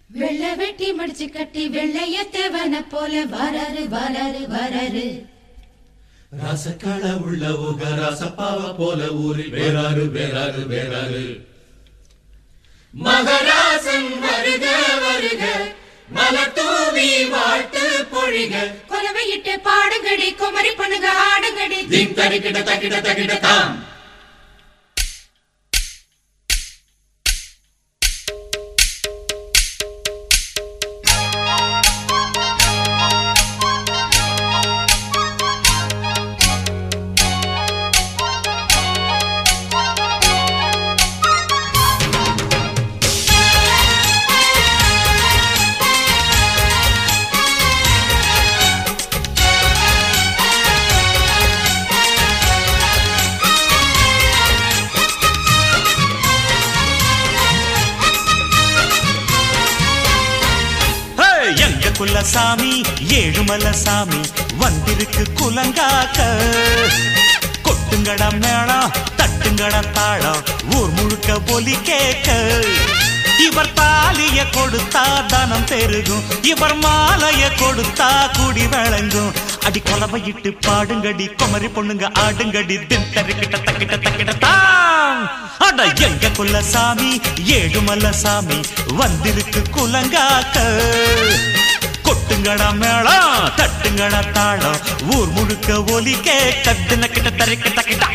வெள்ளை வெட்டி மடிச்சு கட்டி வெள்ளைய தேவன போல வராரு வராரு வராரு ரசக்கள உள்ள உக ரசப்பாவ போல ஊரில் வேறாரு வேறாரு வேறாரு மகராசன் வருக வருக மலர் தூவி வாழ்த்து பொழிக கொலவையிட்டு பாடுங்கடி குமரி பண்ணுங்க ஆடுங்கடி திம் தரிக்கிட தக்கிட தக்கிட தாம் ஹே, எங்க குலசாமி ஏழுமல சாமி வந்திருக்கு குலங்காக்க கொட்டுங்கட மேளம் தட்டுங்கட தாளம் ஊர் முழுக்க ஒலி கேட்க இவர் தாலிய கொடுத்தா தனம் பெருகும் இவர் மாலைய கொடுத்தா குடி விளங்கும் அடி கொலவையிட்டு பாடுங்கடி குமரி பொண்ணுங்க ஆடுங்கடி தின் தருக்கிட்ட தக்கிட்ட தக்கிட்ட தாம் அட எங்க குலசாமி ஏழுமல சாமி வந்திருக்கு குலங்காக்க கொட்டுங்கடா மேளம் தட்டுங்கடா தாளம் ஊர் முழுக்க ஒலி கேட்க தினக்கிட்ட தரிக்கிட்ட கிட்ட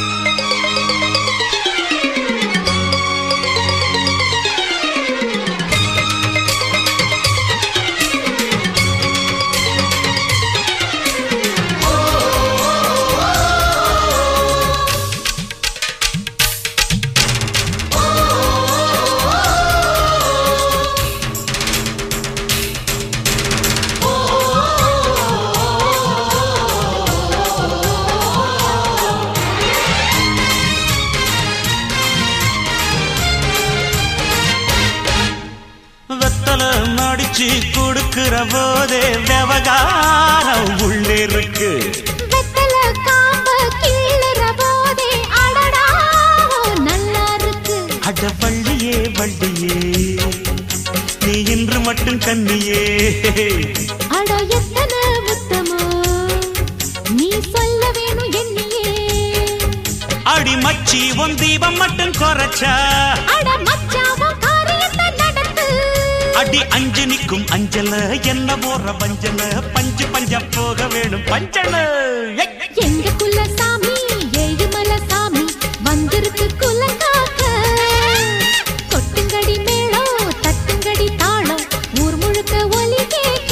வெத்தல மடிச்சு கொடுக்கிற போதே விவகாரம் உள்ளே இருக்கு வெத்தல காம்ப கீழற போதே அடடா நல்லா இருக்கு அட வள்ளியே வள்ளியே நீ இன்று மட்டும் கண்ணியே அட எத்தனை முத்தமோ நீ சொல்ல வேணும் என்னையே அடி மச்சி உன் தீபம் மட்டும் குறைச்சா அட மச்சாவோ காரியத்தை நடத்து அடி அஞ்சு நிக்கும் அஞ்சல என்ன போற பஞ்சல பஞ்சு பஞ்ச போக வேணும் பஞ்சல ஏய்! எங்க குலசாமி ஏழுமல சாமி வந்திருக்கு குலங்காக்க கொட்டுங்கடி மேளம் தட்டுங்கடி தாளம் ஊர் முழுக்க ஒலி கேட்க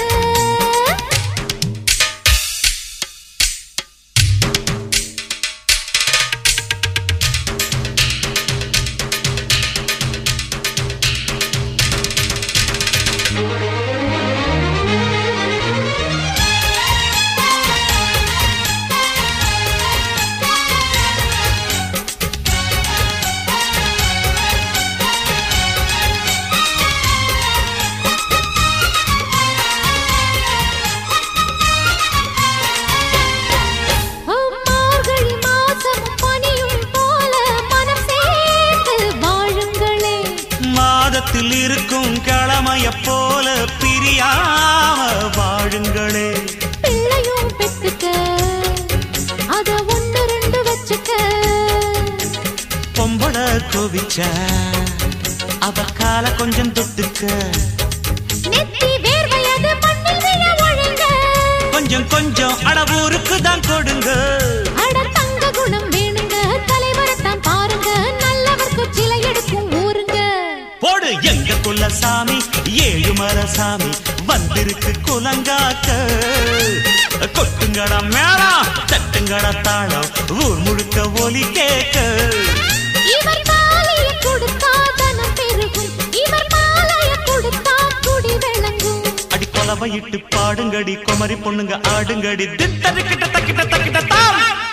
மார்கழி மாசம் பனியும் போல மனம் சேர்ந்து வாழுங்களே மாதத்தில் இருக்கும் கிழமைய போல பிரியாம வாழுங்களே பிள்ளையும் பெத்துக்க அத ஒண்ணு ரெண்டு வச்சுக்க பொம்பள கோவிச்ச அவ கால கொஞ்சம் தொட்டுக்க நெத்தி வேர்வையது மண்ணில் விழ ஒழுங்க கொஞ்சம் கொஞ்சம் அடவூருக்கு தான் கொடுங்க அட தங்க குணம் வேணுங்க தலைவரத்தான் பாருங்க நல்லவர்க்கு சிலை எடுக்கும் ஊருங்க போடு எங்க குலசாமி ஏழுமல சாமி வந்திருக்கு குலங்காக்க கொட்டுங்கடா மேளம் தட்டுங்கடா தாளம் ஊர் முழுக்க ஒலி கேட்க இவர் மாலைய கொடுத்தா தனம் பெருகும் இவர் மாலைய கொடுத்தா குடி விளங்கும் அடி கொலவையிட்டு பாடுங்கடி குமரி பொண்ணுங்க ஆடுங்கடி தித்தரு கிட்ட தக்கிட்ட தக்கிட்ட தாம்